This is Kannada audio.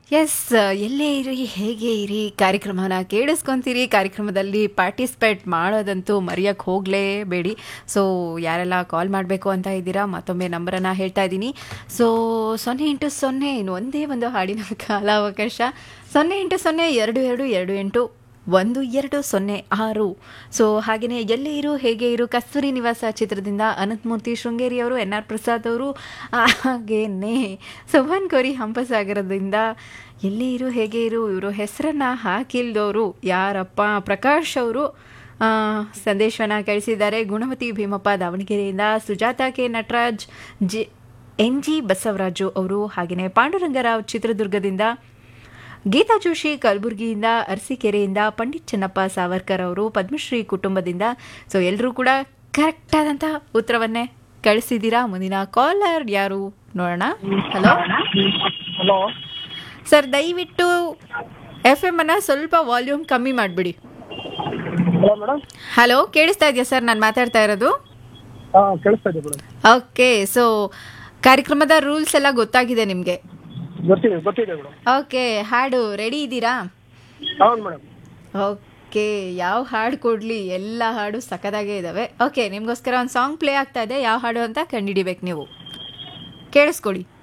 ಎಸ್ ಎಲ್ಲೇ ಇರಿ ಹೇಗೆ ಇರಿ ಕಾರ್ಯಕ್ರಮನ ಕೇಳಿಸ್ಕೊಂತೀರಿ ಕಾರ್ಯಕ್ರಮದಲ್ಲಿ ಪಾರ್ಟಿಸಿಪೇಟ್ ಮಾಡೋದಂತೂ ಮರೆಯೋಕ್ಕೆ ಹೋಗಲೇಬೇಡಿ ಸೊ ಯಾರೆಲ್ಲ ಕಾಲ್ ಮಾಡಬೇಕು ಅಂತ ಇದ್ದೀರಾ ಮತ್ತೊಮ್ಮೆ ನಂಬರನ್ನು ಹೇಳ್ತಾ ಇದ್ದೀನಿ ಸೊ ಸೊನ್ನೆ ಇಂಟು ಸೊನ್ನೆ ಇನ್ನು ಒಂದೇ ಒಂದು ಹಾಡಿನ ಕಾಲಾವಕಾಶ ಸೊನ್ನೆ ಇಂಟು ಸೊನ್ನೆ ಎರಡು ಎರಡು ಎರಡು ಎಂಟು ಒಂದು ಎರಡು ಸೊನ್ನೆ ಆರು ಸೊ ಹಾಗೆಯೇ ಎಲ್ಲೇ ಇರು ಹೇಗೆ ಇರು ಕಸ್ತೂರಿ ನಿವಾಸ ಚಿತ್ರದಿಂದ ಅನಂತಮೂರ್ತಿ ಶೃಂಗೇರಿ ಅವರು ಎನ್ ಆರ್ ಪ್ರಸಾದ್ ಅವರು ಹಾಗೇನೆ ಸುಭನ್ ಕೋರಿ ಹಂಪಸಾಗರದಿಂದ ಎಲ್ಲೇ ಇರು ಹೇಗೆ ಇರು ಇವರು ಹೆಸರನ್ನು ಹಾಕಿಲ್ದವರು ಯಾರಪ್ಪ ಪ್ರಕಾಶ್ ಅವರು ಸಂದೇಶವನ್ನು ಕಳಿಸಿದ್ದಾರೆ ಗುಣವತಿ ಭೀಮಪ್ಪ ದಾವಣಗೆರೆಯಿಂದ Sujatha K Nataraj G N G Basavaraju ಅವರು ಹಾಗೆಯೇ ಪಾಂಡುರಂಗರಾವ್ ಚಿತ್ರದುರ್ಗದಿಂದ ಗೀತಾ ಜೋಶಿ ಕಲಬುರಗಿಯಿಂದ ಅರಸೀಕೆರೆಯಿಂದ ಪಂಡಿತ್ ಚೆನ್ನಪ್ಪ ಸಾವರ್ಕರ್ ಅವರು ಪದ್ಮಶ್ರೀ ಕುಟುಂಬದಿಂದ ಸೊ ಎಲ್ಲರೂ ಕೂಡ ಕರೆಕ್ಟ್ ಆದಂಥ ಉತ್ತರವನ್ನೇ ಕಳಿಸಿದ್ದೀರಾ ಮುಂದಿನ ಕಾಲರ್ ಯಾರು ನೋಡೋಣ ಹಲೋ ಹಲೋ ಸರ್ ದಯವಿಟ್ಟು ಎಫ್ ಎಮ್ ಅನ್ನ ಸ್ವಲ್ಪ ವಾಲ್ಯೂಮ್ ಕಮ್ಮಿ ಮಾಡಿಬಿಡಿ ಹಲೋ ಮೇಡಮ್ ಹಲೋ ಕೇಳಿಸ್ತಾ ಇದೆಯಾ ಸರ್ ನಾನು ಮಾತಾಡ್ತಾ ಇರೋದು ಹಾಂ ಕೇಳಿಸ್ತಾ ಇದೆ ಮೇಡಮ್ ಓಕೆ ಸೊ ಕಾರ್ಯಕ್ರಮದ ರೂಲ್ಸ್ ಎಲ್ಲ ಗೊತ್ತಾಗಿದೆ ನಿಮಗೆ ಗೊತ್ತಿದೆ ಗೊತ್ತಿದೆ ಮೇಡಮ್ ಓಕೆ ಹಾಡು ರೆಡಿ ಇದ್ದೀರಾ ಹೌದು ಮೇಡಮ್ ಓಕೆ ಯಾವ ಹಾಡು ಕೊಡಲಿ ಎಲ್ಲ ಹಾಡು ಸಖತ್ತಾಗೇ ಇದ್ದಾವೆ ಓಕೆ ನಿಮಗೋಸ್ಕರ ಒಂದು ಸಾಂಗ್ ಪ್ಲೇ ಆಗ್ತಾ ಇದೆ ಯಾವ ಹಾಡು ಅಂತ ಕಂಡುಹಿಡಿಬೇಕು ನೀವು ಕೇಳಿಸ್ಕೊಳ್ಳಿ